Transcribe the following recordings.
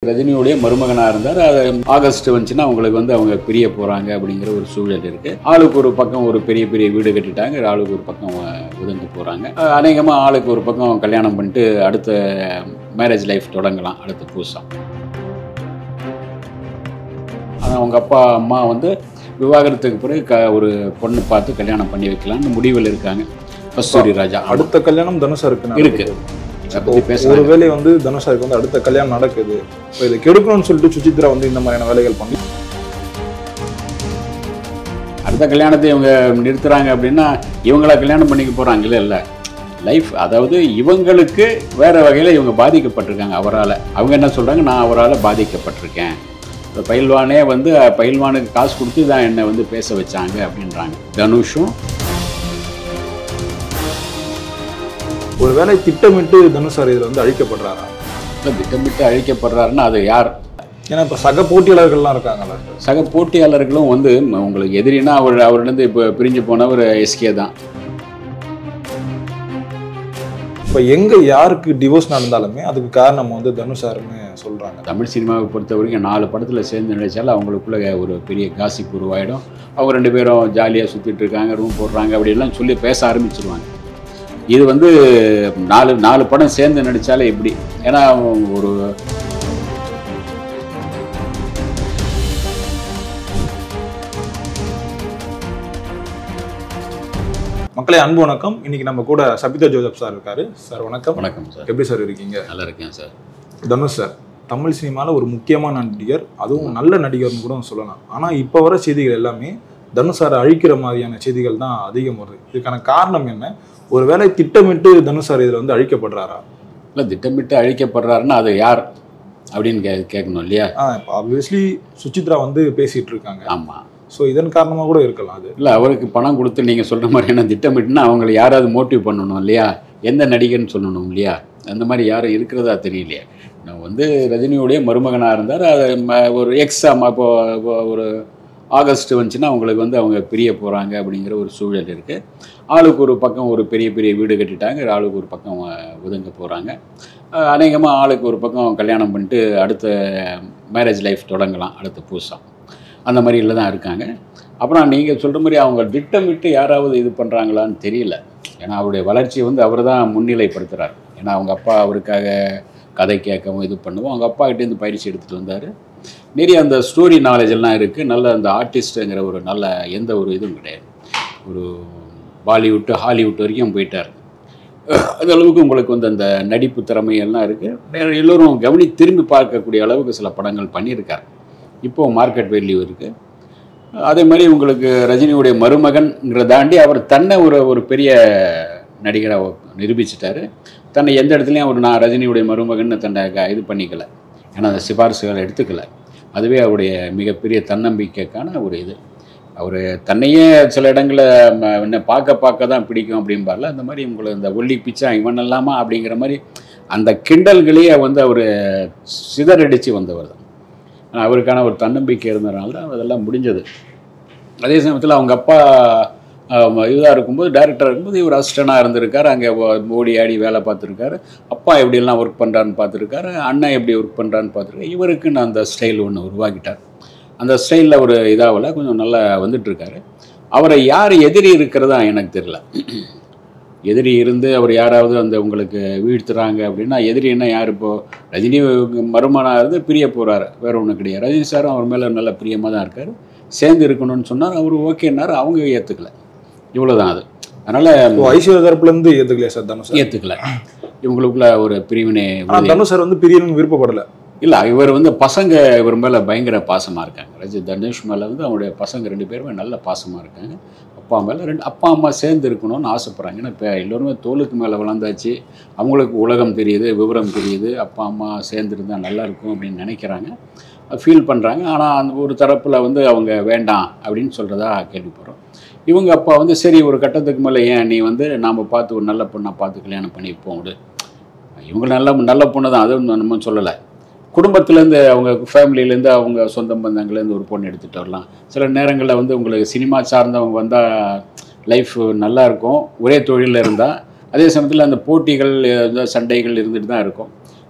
ரஜினியுடைய மருமகனாக இருந்தார் அது ஆகஸ்ட் வந்துச்சுன்னா அவங்களுக்கு வந்து அவங்க பிரிய போகிறாங்க அப்படிங்கிற ஒரு சூழல் இருக்குது ஆளுக்கு ஒரு பக்கம் ஒரு பெரிய பெரிய வீடு கட்டிட்டாங்க ஆளுக்கு ஒரு பக்கம் உதந்து போகிறாங்க அநேகமாக ஆளுக்கு ஒரு பக்கம் கல்யாணம் பண்ணிட்டு அடுத்த மேரேஜ் லைஃப் தொடங்கலாம் அடுத்த புதுசாக ஆனால் அவங்க அப்பா அம்மா வந்து விவாகரத்துக்கு பிறகு க ஒரு பொண்ணு பார்த்து கல்யாணம் பண்ணி வைக்கலாம்னு முடிவில் இருக்காங்க கஸ்தூரி ராஜா அடுத்த கல்யாணம் தனுஷாருக்கு இருக்கு அதை பற்றி பேசுகிறாங்க ஒருவேளை வந்து தனுஷாருக்கு வந்து அடுத்த கல்யாணம் நடக்குது இப்போ இதை கெடுக்கணும்னு சொல்லிட்டு சுசித்ரா வந்து இந்த மாதிரியான வேலைகள் பண்ணி அடுத்த கல்யாணத்தை இவங்க நிறுத்துறாங்க அப்படின்னா இவங்கள கல்யாணம் பண்ணிக்க போகிறாங்களே இல்லை லைஃப் அதாவது இவங்களுக்கு வேற வகையில் இவங்க பாதிக்கப்பட்டிருக்காங்க அவரால் அவங்க என்ன சொல்கிறாங்க நான் அவரால் பாதிக்கப்பட்டிருக்கேன் இந்த பயில்வானே வந்து அஹ், பயில்வானுக்கு காசு கொடுத்து தான் என்னை வந்து பேச வச்சாங்க அப்படின்றாங்க தனுஷும் ஒருவேளை திட்டமிட்டு தனுஷார் இதுல வந்து அழிக்கப்படுறாரா இல்லை திட்டமிட்டு அழிக்கப்படுறாருன்னா அது யார் ஏன்னா இப்போ சக போட்டியாளர்கள்லாம் இருக்காங்கல்ல சக போட்டியாளர்களும் வந்து ம- உங்களுக்கு எதிரினா அவர் அவர்லேருந்து இப்போ பிரிஞ்சு போனவர் எஸ்கே தான் இப்போ எங்க யாருக்கு டிவோர்ஸ் நடந்தாலுமே அதுக்கு காரணம் வந்து தனுஷாருன்னு சொல்றாங்க தமிழ் சினிமாவை பொறுத்த வரைக்கும் நாலு படத்தில் சேர்ந்து நடித்தாலும் அவங்களுக்குள்ள ஒரு பெரிய காசிப் உருவாயிடும் அவங்க ரெண்டு பேரும் ஜாலியாக சுற்றிட்டு இருக்காங்க ரூம் போடுறாங்க அப்படிலாம் சொல்லி பேச ஆரம்பிச்சிருவாங்க இது வந்து நாலு நாலு படம் சேர்ந்து நடித்தாலே எப்படி ஏன்னா ஒரு மக்களே அன்பு வணக்கம் இன்னைக்கு நம்ம கூட சபிதா ஜோசப் சார் இருக்காரு சார் வணக்கம் வணக்கம் சார் எப்படி சார் இருக்கீங்க நல்லா இருக்கேன் சார் தனுஷ் சார் தமிழ் சினிமாவில் ஒரு முக்கியமான நடிகர் அதுவும் நல்ல நடிகர்னு கூட சொல்லலாம் ஆனால் இப்போ வர செய்திகள் எல்லாமே தனுஷ் சாரை அழிக்கிற மாதிரியான செய்திகள் தான் அதிகம் வருது இதுக்கான காரணம் என்ன ஒருவேளை திட்டமிட்டு தனுஷ் சார் இதில் வந்து அழிக்கப்படுறாரா இல்லை திட்டமிட்டு அழிக்கப்படுறாருன்னா அது யார் அப்படின்னு கே கேட்கணும் இல்லையா ஆ இப்போ ஆப்வியஸ்லி சுசித்ரா வந்து பேசிட்டு இருக்காங்க ஆமாம் ஸோ இதன் காரணமாக கூட இருக்கலாம் அது இல்லை அவருக்கு பணம் கொடுத்து நீங்கள் சொல்கிற மாதிரி என்ன திட்டமிட்டுனா அவங்களை யாராவது மோட்டிவ் பண்ணணும் இல்லையா எந்த நடிகர்னு சொல்லணும் இல்லையா அந்த மாதிரி யாரும் இருக்கிறதா தெரியலையே நான் வந்து ரஜினியுடைய மருமகனாக இருந்தார் அது ம- ஒரு எக்ஸாம் இப்போ இப்போ ஒரு ஆகஸ்ட் வந்துச்சுன்னா அவங்களுக்கு வந்து அவங்க பிரிய போகிறாங்க அப்படிங்கிற ஒரு சூழல் இருக்குது ஆளுக்கு ஒரு பக்கம் ஒரு பெரிய பெரிய வீடு கட்டிட்டாங்க ஆளுக்கு ஒரு பக்கம் அஹ், ஒதுங்க போகிறாங்க அநேகமாக ஆளுக்கு ஒரு பக்கம் கல்யாணம் பண்ணிட்டு அடுத்த மேரேஜ் லைஃப் தொடங்கலாம் அடுத்த புதுசாக அந்த மாதிரில தான் இருக்காங்க அப்புறம் நீங்கள் சொல்கிற மாதிரி அவங்க திட்டமிட்டு யாராவது இது பண்ணுறாங்களான்னு தெரியல ஏன்னா அவருடைய வளர்ச்சியை வந்து அவர் தான் முன்னிலைப்படுத்துகிறார் ஏன்னா அவங்க அப்பா அவருக்காக கதை கேட்கவும் இது பண்ணுவோம் அவங்க அப்பா கிட்டேருந்து பயிற்சி எடுத்துகிட்டு வந்தார் நிறைய அந்த ஸ்டோரி நாலேஜ் எல்லாம் இருக்குது நல்ல அந்த ஆர்டிஸ்ட்டுங்கிற ஒரு நல்ல எந்த ஒரு இதுவும் கிடையாது ஒரு பாலிவுட்டு ஹாலிவுட் வரைக்கும் போயிட்டார் அந்த அளவுக்கு உங்களுக்கு வந்து அந்த நடிப்பு திறமை எல்லாம் இருக்குது எல்லோரும் கவனி திரும்பி பார்க்கக்கூடிய அளவுக்கு சில படங்கள் பண்ணியிருக்கார் இப்போ மார்க்கெட் வேல்யூ இருக்குது அதே மாதிரி உங்களுக்கு ரஜினியுடைய மருமகன்ங்கிற தாண்டி அவர் தன்னை ஒரு ஒரு பெரிய நடிகராக நிரூபிச்சிட்டாரு தன்னை எந்த இடத்துலையும் அவர் நான் ரஜினியுடைய மருமகன்னு தன்னை க- இது பண்ணிக்கல ஏன்னா அந்த சிபாரிசுகளை எடுத்துக்கல அதுவே அவருடைய மிகப்பெரிய தன்னம்பிக்கைக்கான ஒரு இது அவர் தன்னையே சில இடங்களில் என்ன பார்க்க பார்க்க தான் பிடிக்கும் அப்படிம்பார்ல அந்த மாதிரி உங்களை இந்த ஒல்லி பிச்சா இவன் இல்லாமா அப்படிங்கிற மாதிரி அந்த கிண்டல்களையே வந்து அவர் சிதறடித்து வந்தவர் தான் ஆனா, அவருக்கான ஒரு தன்னம்பிக்கை இருந்ததுனால தான் அதெல்லாம் முடிஞ்சது அதே சமயத்தில் அவங்க அப்பா இதாக இருக்கும்போது டைரக்டராக இருக்கும்போது இவர் அசிஸ்டனாக இருந்திருக்காரு அங்கே ஓடி ஆடி வேலை பார்த்துருக்காரு அப்பா எப்படியெல்லாம் ஒர்க் பண்ணுறான்னு பார்த்துருக்காரு அண்ணன் எப்படி ஒர்க் பண்ணுறான்னு பார்த்துருக்காரு இவருக்குன்னு அந்த ஸ்டைல் ஒன்று உருவாக்கிட்டார் அந்த ஸ்டைலில் ஒரு இதாகல கொஞ்சம் நல்லா வந்துட்டுருக்காரு அவரை யார் எதிரி இருக்கிறதா எனக்கு தெரியல எதிரி இருந்து அவர் யாராவது அந்த உங்களுக்கு வீழ்த்துறாங்க அப்படின்னா எதிரி என்ன யார் இப்போ ரஜினி மருமனாக இருந்து பிரிய போகிறாரு வேற ஒன்றும் கிடையாது ரஜினி சாரும் அவர் மேலே நல்ல பிரியமாக தான் இருக்கார் சேர்ந்து இருக்கணும்னு சொன்னார் அவர் ஓகேன்னாரு அவங்க ஏற்றுக்கல இவ்வளோதான் அது அதனால் இப்போ ஐஸ்வர்யா தரப்புல இருந்து ஏத்துக்கலையா சார் தனுஷ் சார் ஏற்றுக்கல இவங்களுக்குள்ள ஒரு பிரிவினை ஆனா தனுஷ் சார் வந்து பிரியணும்னு விருப்பப்படல இல்லை இவர் வந்து பசங்க இவர் மேலே பயங்கர பாசமாக இருக்காங்க ரஜி தனுஷ் மேலே வந்து அவருடைய பசங்க ரெண்டு பேருமே நல்ல பாசமாக இருக்காங்க அப்பா மேலே ரெண்டு அப்பா அம்மா சேர்ந்து இருக்கணும்னு ஆசைப்பட்றாங்க ஏன்னா இப்போ எல்லோருமே தோலுக்கு மேலே வளர்ந்தாச்சு அவங்களுக்கு உலகம் தெரியுது விவரம் தெரியுது அப்பா அம்மா சேர்ந்து இருந்தால் நல்லா இருக்கும் அப்படின்னு நினைக்கிறாங்க ஃபீல் பண்ணுறாங்க ஆனால் அந்த ஒரு தரப்பில் வந்து அவங்க வேண்டாம் அப்படின்னு சொல்கிறதா கேள்விப்படுறோம் இவங்க அப்பா வந்து சரி ஒரு கட்டத்துக்கு மேலே ஏன் நீ வந்து நாம் பார்த்து ஒரு நல்ல பொண்ணை பார்த்து கல்யாணம் பண்ணி வைப்போம் விடு இவங்க நல்ல நல்ல பொண்ணு தான் அதுவும் நம்ம சொல்லலை குடும்பத்துலேருந்து அவங்க ஃபேமிலியிலேருந்து அவங்க சொந்த பந்தங்கள்லேருந்து ஒரு பொண்ணு எடுத்துகிட்டு வரலாம் சில நேரங்களில் வந்து உங்களுக்கு சினிமா சார்ந்தவங்க வந்தால் லைஃப் நல்லா இருக்கும் ஒரே தொழிலில் இருந்தால் அதே சமயத்தில் அந்த போட்டிகள் இந்த சண்டைகள் இருந்துட்டு தான் இருக்கும்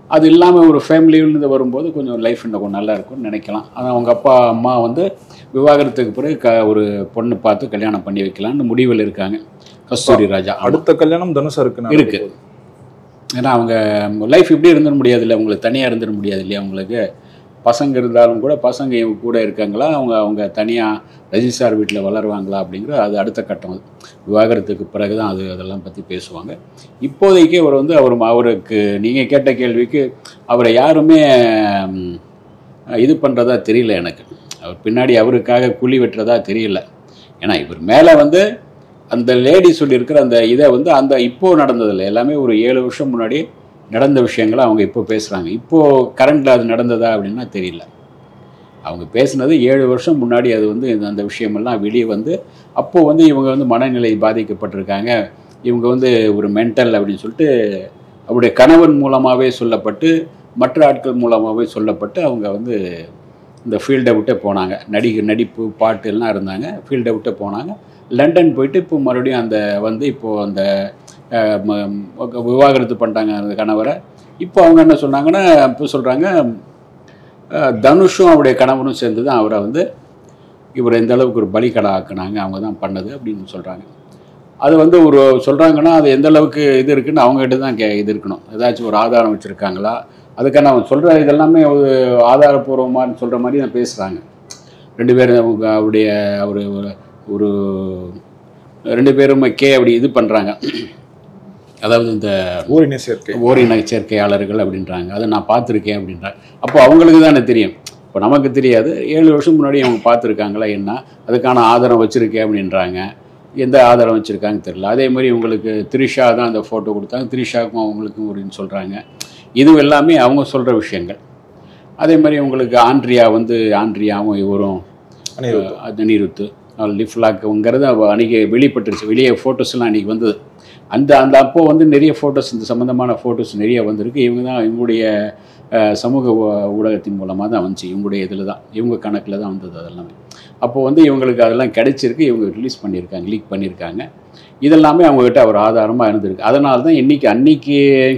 அது இல்லாமல் ஒரு ஃபேமிலியிலேருந்து வரும்போது கொஞ்சம் லைஃப் இன்னும் கொஞ்சம் நல்லா இருக்கும்னு நினைக்கலாம் ஆனால் அவங்க அப்பா அம்மா வந்து விவாகரத்துக்கு பிறகு க ஒரு பொண்ணு பார்த்து கல்யாணம் பண்ணி வைக்கலாம்னு முடிவில் இருக்காங்க கஸ்தூரி ராஜா அடுத்த கல்யாணம் தனுஷருக்கு நடக்க இருக்கு. போகுது. ஏன்னா அவங்க லைஃப் இப்படி இருந்துட முடியாது இல்லை அவங்களுக்கு தனியாக இருந்துட முடியாது இல்லையா அவங்களுக்கு பசங்க இருந்தாலும் கூட பசங்க இவங்க கூட இருக்காங்களா அவங்க அவங்க தனியாக ரஜினி சார் வீட்டில் வளருவாங்களா அப்படிங்கிற அது அடுத்த கட்டம் அது விவாகரத்துக்கு பிறகு தான் அது அதெல்லாம் பற்றி பேசுவாங்க இப்போதைக்கு அவர் வந்து அவர் அவருக்கு நீங்கள் கேட்ட கேள்விக்கு அவரை யாருமே ம், இது பண்ணுறதா தெரியல எனக்கு அவர் பின்னாடி அவருக்காக குழி வெட்டுறதா தெரியல ஏன்னா இவர் மேலே வந்து அந்த லேடி சொல்லியிருக்கிற அந்த இதை வந்து அந்த இப்போ நடந்ததில்ல எல்லாமே ஒரு ஏழு வருஷம் முன்னாடி நடந்த விஷயங்களை அவங்க இப்போ பேசுகிறாங்க இப்போது கரண்டில் அது நடந்ததா அப்படின்னா தெரியல அவங்க பேசுனது ஏழு வருஷம் முன்னாடி அது வந்து இந்த- அந்த விஷயமெல்லாம் வெளியே வந்து அப்போது வந்து இவங்க வந்து மனநிலை பாதிக்கப்பட்டிருக்காங்க இவங்க வந்து ஒரு மென்டல் அப்படின்னு சொல்லிட்டு அவருடைய கணவன் மூலமாகவே சொல்லப்பட்டு மற்ற ஆட்கள் மூலமாகவே சொல்லப்பட்டு அவங்க வந்து இந்த ஃபீல்டை விட்டே போனாங்க நடிகை நடிப்பு பாட்டு எல்லாம் இருந்தாங்க ஃபீல்டை விட்டே போனாங்க லண்டன் போயிட்டு இப்போ மறுபடியும் அந்த வந்து இப்போது அந்த அஹ், ம- ம- விவாகரத்து பண்ணிட்டாங்க அந்த கணவரை இப்போ அவங்க என்ன சொன்னாங்கன்னா இப்போ சொல்கிறாங்க தனுஷும் அவருடைய கணவரும் சேர்ந்து தான் அவரை வந்து இவர் எந்த அளவுக்கு ஒரு பலிக்கடை ஆக்குனாங்க அவங்க தான் பண்ணது அப்படின்னு சொல்கிறாங்க அது வந்து ஒரு சொல்கிறாங்கன்னா அது எந்த அளவுக்கு இது இருக்குன்னு அவங்ககிட்ட தான் கே இது இருக்கணும் ஏதாச்சும் ஒரு ஆதாரம் வச்சுருக்காங்களா அதுக்கான அவங்க சொல்கிற இதெல்லாமே ஒரு ஆதாரபூர்வமாக சொல்கிற மாதிரி தான் பேசுகிறாங்க ரெண்டு பேரும் அவங்க அவருடைய ஒரு ஒரு- ஒரு ரெண்டு பேரும் கே அப்படி இது பண்ணுறாங்க அதாவது இந்த ஓரின சேர்க்கை ஓரின சேர்க்கையாளர்கள் அப்படின்றாங்க அதை நான் பார்த்துருக்கேன் அப்படின்றாங்க அப்போ அவங்களுக்கு தானே தெரியும் இப்போ நமக்கு தெரியாது ஏழு வருஷம் முன்னாடி அவங்க பார்த்துருக்காங்களா என்ன அதுக்கான ஆதாரம் வச்சுருக்கேன் அப்படின்றாங்க எந்த ஆதாரம் வச்சுருக்காங்க தெரியல அதே மாதிரி உங்களுக்கு த்ரிஷா தான் அந்த ஃபோட்டோ கொடுத்தாங்க த்ரிஷாவுக்கும் அவங்களுக்கும் ஒரு சொல்கிறாங்க இது எல்லாமே அவங்க சொல்கிற விஷயங்கள் அதே மாதிரி உங்களுக்கு ஆண்ட்ரியா வந்து ஆண்ட்ரியாவும் இவரும் அனிருத். அது அனிருத்து லிஃப்லாக்குங்கிறது அன்றைக்கி வெளிப்பட்டுருச்சு வெளியே ஃபோட்டோஸ்லாம் அன்றைக்கி வந்தது அந்த அந்த அப்போ வந்து நிறைய ஃபோட்டோஸ் இந்த சம்மந்தமான ஃபோட்டோஸ் நிறைய வந்திருக்கு இவங்க தான் இவங்களுடைய அஹ், சமூக ஊ- ஊடகத்தின் மூலமாக தான் வந்துச்சு இவங்களுடைய இதில் தான் இவங்க கணக்கில் தான் வந்தது அதெல்லாமே அப்போ வந்து இவங்களுக்கு அதெல்லாம் கிடைச்சிருக்கு இவங்க ரிலீஸ் பண்ணியிருக்காங்க லீக் பண்ணியிருக்காங்க இதெல்லாமே அவங்ககிட்ட ஒரு ஆதாரமாக இருந்திருக்கு அதனால தான் இன்றைக்கி அன்னைக்கு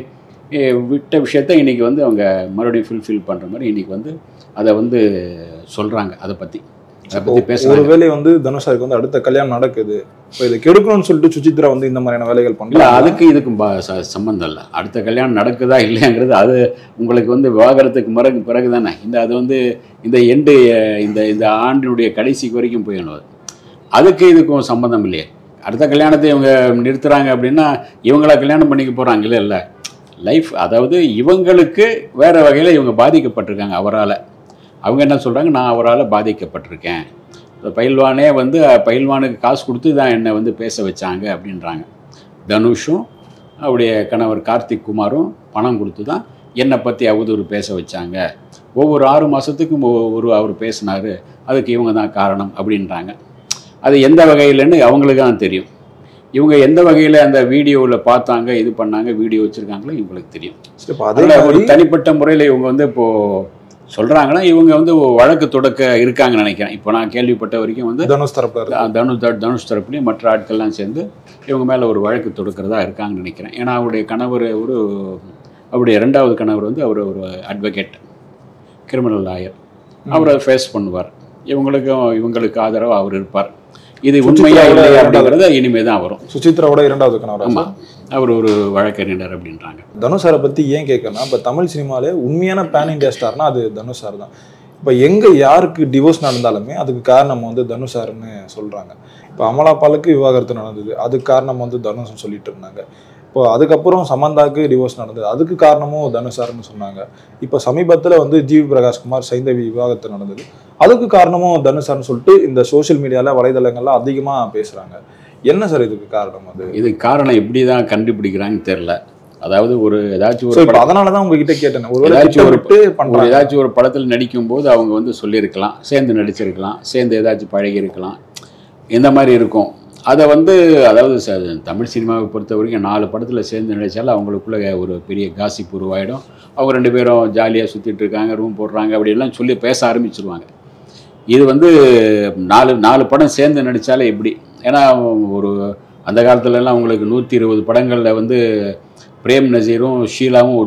அஹ், விட்ட விஷயத்த இன்றைக்கி வந்து அவங்க மறுபடியும் ஃபுல்ஃபில் பண்ணுற மாதிரி இன்றைக்கி வந்து அதை வந்து சொல்கிறாங்க அதை பற்றி அதை பற்றி பேசுகிறாங்க ஒருவேளை வந்து தனுஷாருக்கு வந்து அடுத்த கல்யாணம் நடக்குது இப்போ இதை கெடுக்கணும்னு சொல்லிட்டு சுசித்ரா வந்து இந்த மாதிரியான வேலைகள் இல்லை பண்ணல அதுக்கு இதுக்கும் ப- ச- சம்பந்தம் இல்லை அடுத்த கல்யாணம் நடக்குதா இல்லையாங்கிறது அது உங்களுக்கு வந்து விவாகரத்துக்கு பிறகு பிறகு தானே இந்த அது வந்து இந்த எண்டு இந்த இந்த ஆண்டினுடைய கடைசிக்கு வரைக்கும் போயிடணும் அது அதுக்கு இதுக்கும் சம்பந்தம் இல்லையே அடுத்த கல்யாணத்தை இவங்க நிறுத்துறாங்க அப்படின்னா இவங்கள கல்யாணம் பண்ணிக்க போகிறாங்க இல்லை இல்லை லைஃப் அதாவது இவங்களுக்கு வேற வகையில் இவங்க பாதிக்கப்பட்டிருக்காங்க அவரால் அவங்க என்ன சொல்கிறாங்க நான் அவரால் பாதிக்கப்பட்டிருக்கேன் இந்த பயில்வானே வந்து பயில்வானுக்கு காசு கொடுத்து தான் என்னை வந்து பேச வச்சாங்க அப்படின்றாங்க தனுஷும் அவருடைய கணவர் கார்த்திக் குமாரும் பணம் கொடுத்து தான் என்னை பற்றி அவதூறு பேச வச்சாங்க ஒவ்வொரு ஆறு மாதத்துக்கும் ஒரு அவர் பேசினார் அதுக்கு இவங்க தான் காரணம் அப்படின்றாங்க அது எந்த வகையிலன்னு அவங்களுக்கு தான் தெரியும் இவங்க எந்த வகையில் அந்த வீடியோவில் பார்த்தாங்க இது பண்ணாங்க வீடியோ வச்சுருக்காங்களோ இவங்களுக்கு தெரியும் சரி, இப்ப அதே அதில் ஒரு மாதிரி தனிப்பட்ட முறையில் இவங்க வந்து இப்போது சொல்கிறாங்கன்னா இவங்க வந்து ஒரு வழக்கு தொடக்க இருக்காங்கன்னு நினைக்கிறேன் இப்போ நான் கேள்விப்பட்ட வரைக்கும் வந்து தனுஷ் தரப்புல இருக்கு த- தனுஷ் த- தனுஷ் தரப்புலையும் மற்ற ஆட்கள்லாம் சேர்ந்து இவங்க மேலே ஒரு வழக்கு தொடுக்கிறதா இருக்காங்கன்னு நினைக்கிறேன் ஏன்னா அவருடைய கணவர் ஒரு அவருடைய ரெண்டாவது கணவர் வந்து அவர் ஒரு அட்வொகேட் கிரிமினல் லாயர் அவரை ஃபேஸ் பண்ணுவார் இவங்களுக்கும் இவங்களுக்கு ஆதரவாக அவர் இருப்பார் இது உண்மையா சுச்சித்ராவோட இல்லையா இரண்டாவது- அப்படிங்கிறது இனிமே தான் வரும் சுசித்ராவோட இரண்டாவது கணவர் ஆமாம் அவர் ஒரு வழக்கறிஞர் அப்படின்றாங்க தனுஷ் சாரை பத்தி ஏன் கேட்கறேன்னா இப்போ தமிழ் சினிமாலே உண்மையான பேன் இந்தியா ஸ்டார்னா அது தனுஷ் சார் தான் இப்போ எங்க யாருக்கு டிவோர்ஸ் நடந்தாலுமே அதுக்கு காரணம் வந்து தனுஷ் சார்னு சொல்றாங்க இப்போ அமலா பாலுக்கு விவாகரத்து நடந்தது அதுக்கு காரணம் வந்து தனுஷ்னு சொல்லிட்டு இருந்தாங்க இப்போ அதுக்கப்புறம் சமந்தாக்கு டிவோர்ஸ் நடந்தது அதுக்கு காரணமும் தனுஷ் சார்னு சொன்னாங்க இப்போ சமீபத்துல வந்து ஜிவி பிரகாஷ்குமார் சைந்தவி விவாகரத்து நடந்தது அதுக்கு காரணமும் தனுஷ் சார்னு சொல்லிட்டு இந்த சோஷியல் மீடியால வலைதளங்கள்ல அதிகமா பேசுறாங்க என்ன சார் இதுக்கு காரணம் அது இதுக்கு காரணம் எப்படி தான் கண்டுபிடிக்கிறாங்கன்னு தெரில அதாவது ஒரு ஏதாச்சும் ஸோ ஒரு இப்போ அதனால தான் உங்ககிட்ட கேட்டேன் ஒருவேளை ஏதாச்சும் ஒரு- திட்டமிட்டு ஒரு பண்றாங்க ஏதாச்சும் ஒரு படத்தில் நடிக்கும்போது அவங்க வந்து சொல்லியிருக்கலாம் சேர்ந்து நடிச்சிருக்கலாம் சேர்ந்து ஏதாச்சும் பழகியிருக்கலாம் இந்த மாதிரி இருக்கும் அதை வந்து அதாவது ச- தமிழ் சினிமாவை பொறுத்த வரைக்கும் நாலு படத்தில் சேர்ந்து நடித்தாலும் அவங்களுக்குள்ள ஒரு பெரிய காசிப் உருவாயிடும் அவங்க ரெண்டு பேரும் ஜாலியாக சுற்றிட்டு இருக்காங்க ரூம் போடுறாங்க அப்படிலாம் சொல்லி பேச ஆரம்பிச்சிருவாங்க இது வந்து நாலு நாலு படம் சேர்ந்து நடித்தாலே எப்படி ஏன்னா ஒரு அந்த காலத்துலலாம் உங்களுக்கு நூற்றி இருபது படங்களில் வந்து பிரேம் நசீரும் ஷீலாவும் ஒன்று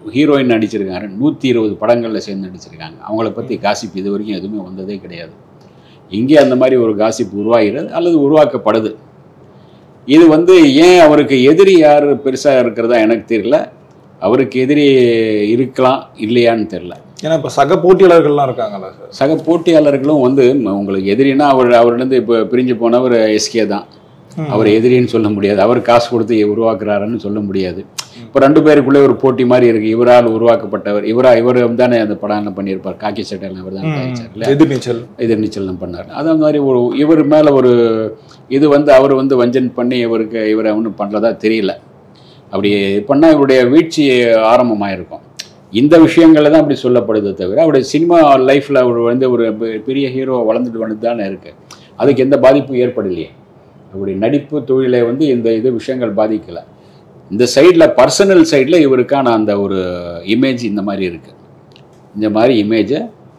ஹீரோயின் நடிச்சிருக்காங்க நூற்றி இருபது படங்களில் சேர்ந்து நடிச்சிருக்காங்க அவங்கள பற்றி காசிப் இது வரைக்கும் எதுவுமே வந்ததே கிடையாது இங்கே அந்த மாதிரி ஒரு காசிப் உருவாகிறது அல்லது உருவாக்கப்படுது இது வந்து ஏன் அவருக்கு எதிரி யார் பெருசாக இருக்கிறதா எனக்கு தெரியல அவருக்கு எதிரி இருக்கலாம் இல்லையான்னு தெரியல ஏன்னா இப்போ சக போட்டியாளர்கள்லாம் இருக்காங்கல்ல சார் சக போட்டியாளர்களும் வந்து ம- உங்களுக்கு எதிரினா அவர் அவர்லேருந்து இப்போ பிரிஞ்சு போனவர் எஸ்கே தான் அவர் எதிரின்னு சொல்ல முடியாது அவர் காசு கொடுத்து உருவாக்குறாருன்னு சொல்ல முடியாது இப்போ ரெண்டு பேருக்குள்ளே ஒரு போட்டி மாதிரி இருக்கு இவரால் உருவாக்கப்பட்டவர் இவரா இவர் தானே அந்த படம் என்ன பண்ணியிருப்பார் காக்கி சட்டையில் இவர் தான் தயாரிச்சார் எதிர்நீச்சல் எதிர் நீச்சல்லாம் பண்ணார் அதே மாதிரி ஒரு இவர் மேலே ஒரு இது வந்து அவர் வந்து வஞ்சன் பண்ணி இவருக்கு இவரை ஒன்றும் பண்ணுறதா தெரியல அப்படி பண்ணால் இவருடைய வீழ்ச்சி ஆரம்பமாயிருக்கும் இந்த விஷயங்கள்ல தான் அப்படி சொல்லப்படுதே தவிர அவருடைய சினிமா லைஃப்பில் அவர் வந்து ஒரு பெ- பெரிய ஹீரோ வளர்ந்துட்டு வந்து தானே இருக்கு அதுக்கு எந்த பாதிப்பும் ஏற்படலையே அவருடைய நடிப்பு தொழிலை வந்து இந்த இது விஷயங்கள் பாதிக்கலை இந்த சைடில் பர்சனல் சைடில் இவருக்கான அந்த ஒரு இமேஜ் இந்த மாதிரி இருக்குது இந்த மாதிரி இமேஜை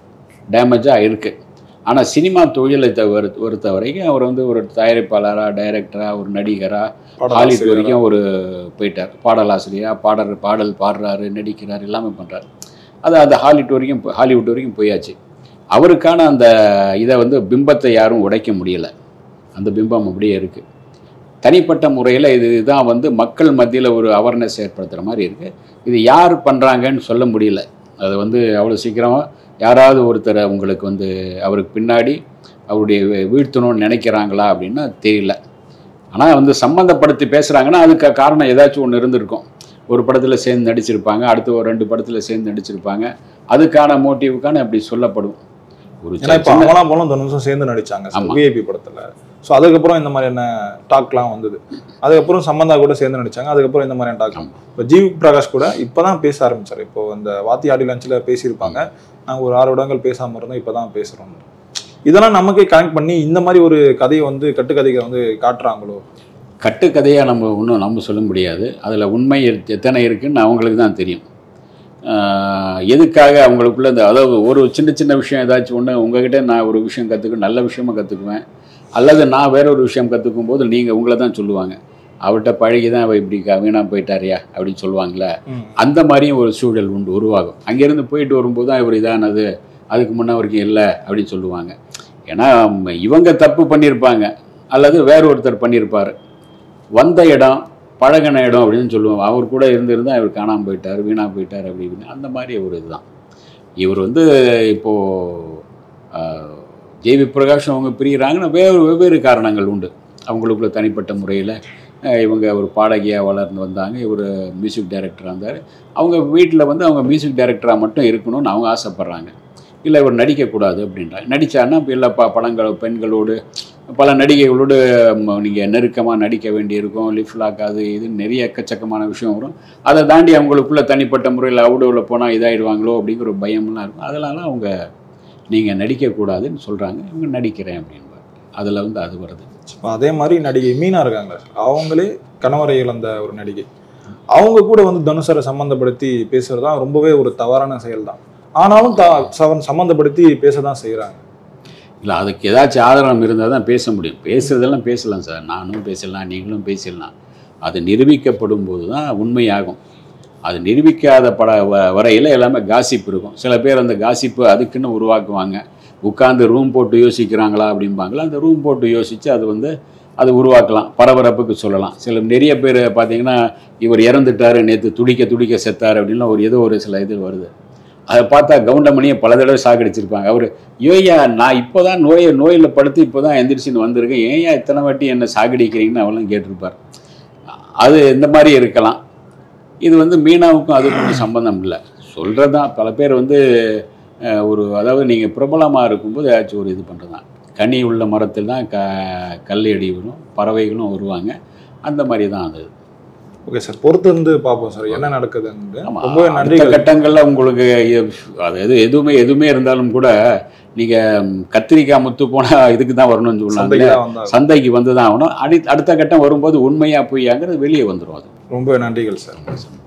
டேமேஜாக இருக்குது ஆனால் சினிமா தொழிலை தவிர பொறுத்த வரைக்கும் அவர் வந்து ஒரு தயாரிப்பாளராக டைரக்டராக ஒரு நடிகராக ஹாலிவுட் வரைக்கும் ஒரு போயிட்டார் பாடலாசிரியராக பாடல் பாடல் பாடுறாரு நடிக்கிறார் எல்லாமே பண்ணுறாரு அது அந்த ஹாலிவுட் வரைக்கும் போ- ஹாலிவுட் வரைக்கும் போயாச்சு அவருக்கான அந்த இதை வந்து பிம்பத்தை யாரும் உடைக்க முடியல அந்த பிம்பம் அப்படியே இருக்குது தனிப்பட்ட முறையில் இது இதுதான் வந்து மக்கள் மத்தியில் ஒரு அவேர்னஸ் ஏற்படுத்துகிற மாதிரி இருக்குது இது யார் பண்ணுறாங்கன்னு சொல்ல முடியல அது வந்து அவ்வளோ சீக்கிரமாக யாராவது ஒருத்தரை உங்களுக்கு வந்து அவருக்கு பின்னாடி அவருடைய வீ- வீழ்த்தணும்னு நினைக்கிறாங்களா அப்படின்னா தெரியல ஆனால் வந்து சம்மந்தப்படுத்தி பேசுகிறாங்கன்னா அதுக்கு காரணம் ஏதாச்சும் ஒன்று இருந்திருக்கும் ஒரு படத்தில் சேர்ந்து நடிச்சிருப்பாங்க அடுத்து ஒரு ரெண்டு படத்தில் சேர்ந்து நடிச்சிருப்பாங்க அதுக்கான மோட்டிவுக்கான அப்படி சொல்லப்படும் ஒரு ஏன்னா இப்போ சின்ன- அவங்களாம் போலும் தனுஷம் சேர்ந்து நடிச்சாங்க ஆமா. விஐபி படத்துல ஸோ அதுக்கப்புறம் இந்த மாதிரியான டாக்லாம் வந்தது அதுக்கப்புறம் சம்பந்தா கூட சேர்ந்து நடிச்சாங்க அதுக்கப்புறம் இந்த மாதிரியான டாக் ஆமா. இப்போ ஜீவ் பிரகாஷ் கூட இப்பதான் பேச ஆரம்பிச்சாரு இப்போ இந்த வாத்தி ஆடி லஞ்சில் பேசியிருப்பாங்க நாங்க ஒரு ஆறு வருடங்கள் பேசாம இருந்தோம் இப்பதான் பேசுறோம் இதெல்லாம் நமக்கே கனெக்ட் பண்ணி இந்த மாதிரி ஒரு கதையை வந்து கட்டுக்கதையை வந்து காட்டுறாங்களோ கட்டுக்கதையாக நம்ம ஒன்றும் நம்ம சொல்ல முடியாது அதில் உண்மை எத்- எத்தனை இருக்குன்னு அவங்களுக்கு தான் தெரியும் ஆஹ் எதுக்காக அவங்களுக்குள்ள இந்த அதாவது ஒரு சின்ன சின்ன விஷயம் ஏதாச்சும் ஒன்று உங்ககிட்ட நான் ஒரு விஷயம் கற்றுக்க நல்ல விஷயமா கற்றுக்குவேன் அல்லது நான் வேற ஒரு விஷயம் கற்றுக்கும் போது நீங்கள் உங்களை தான் சொல்லுவாங்க அவர்கிட்ட பழகி தான் அவ இப்படி க- வீணா போயிட்டாரியா அப்படின்னு சொல்லுவாங்களே அந்த மாதிரியும் ஒரு சூழல் உண்டு உருவாகும் அங்கேருந்து போயிட்டு வரும்போது தான் இவர் இதானது அதுக்கு முன்ன வரைக்கும் இல்லை அப்படின்னு சொல்லுவாங்க ஏன்னா ம், இவங்க தப்பு பண்ணியிருப்பாங்க அல்லது வேற ஒருத்தர் பண்ணியிருப்பார் வந்த இடம் பழகின இடம் அப்படின்னு சொல்லுவாங்க அவர் கூட இருந்திருந்தா இவர் காணாமல் போயிட்டார் வீணாக போயிட்டார் அப்படி இப்படின்னு அந்த மாதிரி ஒரு இதுதான் இவர் வந்து இப்போது ஜேவி பிரகாஷ் அவங்க பிரிகிறாங்கன்னா வேறு வெவ்வேறு காரணங்கள் உண்டு அவங்களுக்குள்ள தனிப்பட்ட முறையில் இவங்க ஒரு பாடகியாக வளர்ந்து வந்தாங்க இவர் மியூசிக் டைரக்டராக இருந்தார் அவங்க வீட்டில் வந்து அவங்க மியூசிக் டைரக்டராக மட்டும் இருக்கணும்னு அவங்க ஆசைப்பட்றாங்க இல்லை இவர் நடிக்கக்கூடாது அப்படின்றாங்க நடித்தான்னா இப்போ இல்லை ப படங்கள் பெண்களோடு பல நடிகைகளோடு நீங்கள் நெருக்கமாக நடிக்க வேண்டியிருக்கும் லிஃப்ட் லாக் அது இது நிறைய எக்கச்சக்கமான விஷயம் வரும் அதை தாண்டி அவங்களுக்குள்ள தனிப்பட்ட முறையில் அவுடோவில் போனால் இதாயிடுவாங்களோ அப்படிங்கிற ஒரு பயம்லாம் இருக்கும் அதனால அவங்க நீங்கள் நடிக்கக்கூடாதுன்னு சொல்கிறாங்க இவங்க நடிக்கிறேன் அப்படின்பாங்க அதில் வந்து அது வருது இப்போ அதே மாதிரி நடிகை மீனா இருக்காங்க அவங்களே கணவரை இழந்த ஒரு நடிகை அவங்க கூட வந்து தனுஷரை சம்மந்தப்படுத்தி பேசுறது தான் ரொம்பவே ஒரு தவறான செயல் தான் ஆனாலும் த சவன் சம்மந்தப்படுத்தி பேச தான் செய்கிறாங்க இல்லை அதுக்கு ஏதாச்சும் ஆதாரம் இருந்தால் தான் பேச முடியும் பேசுறதெல்லாம் பேசலாம் சார் நானும் பேசலாம் நீங்களும் பேசலாம் அது நிரூபிக்கப்படும் போது தான் உண்மையாகும் அது நிரூபிக்காத பட வ- வரையில் எல்லாமே காசிப் இருக்கும் சில பேர் அந்த காசிப்பு அதுக்குன்னு உருவாக்குவாங்க உட்காந்து ரூம் போட்டு யோசிக்கிறாங்களா அப்படிம்பாங்களா அந்த ரூம் போட்டு யோசித்து அது வந்து அது உருவாக்கலாம் பரபரப்புக்கு சொல்லலாம் சில நிறைய பேர் பார்த்தீங்கன்னா இவர் இறந்துட்டாரு நேற்று துடிக்க துடிக்க செத்தார் அப்படின்லாம் ஒரு ஏதோ ஒரு சில இது வருது அதை பார்த்தா கவுண்டமணியை பல தடவை சாகடிச்சிருப்பாங்க அவர் ஐயோயா நான் இப்போ தான் நோயை நோயில் படுத்து இப்போ தான் எந்திரிச்சின்னு வந்திருக்கேன் ஏன்யா இத்தனை வாட்டி என்ன சாகடிக்கிறீங்கன்னு அவெல்லாம் கேட்டிருப்பார் அது இந்த மாதிரி இருக்கலாம் இது வந்து மீனாவுக்கும் அதுக்கும் சம்பந்தம் இல்லை சொல்கிறது தான் பல பேர் வந்து அஹ், ஒரு அதாவது நீங்கள் பிரபலமாக இருக்கும்போது ஏதாச்சும் ஒரு இது பண்ணுறது தான் கனி உள்ள மரத்தில் தான் க கல் அடி வரும் பறவைகளும் வருவாங்க அந்த மாதிரி தான் அது ஓகே சார் பொறுத்து வந்து பார்ப்போம் சார் என்ன நடக்குதுன்னு ஆமா, ரொம்பவே அடுத்த நன்றிகள் கட்டங்கள்ல உங்களுக்கு எ- அது எது எதுவுமே எதுவுமே இருந்தாலும் கூட நீங்க ம், கத்திரிக்காய் முத்து போனா இதுக்கு தான் வரணும்னு சொல்லுவாங்க சந்தைக்கு தான் வந்தாங்க சந்தைக்கு வந்து தான் ஆகணும் அடி அடுத்த கட்டம் வரும்போது உண்மையா பொய்யாங்கிறது வெளியே வந்துடும் அது ரொம்ப நன்றிகள் சார்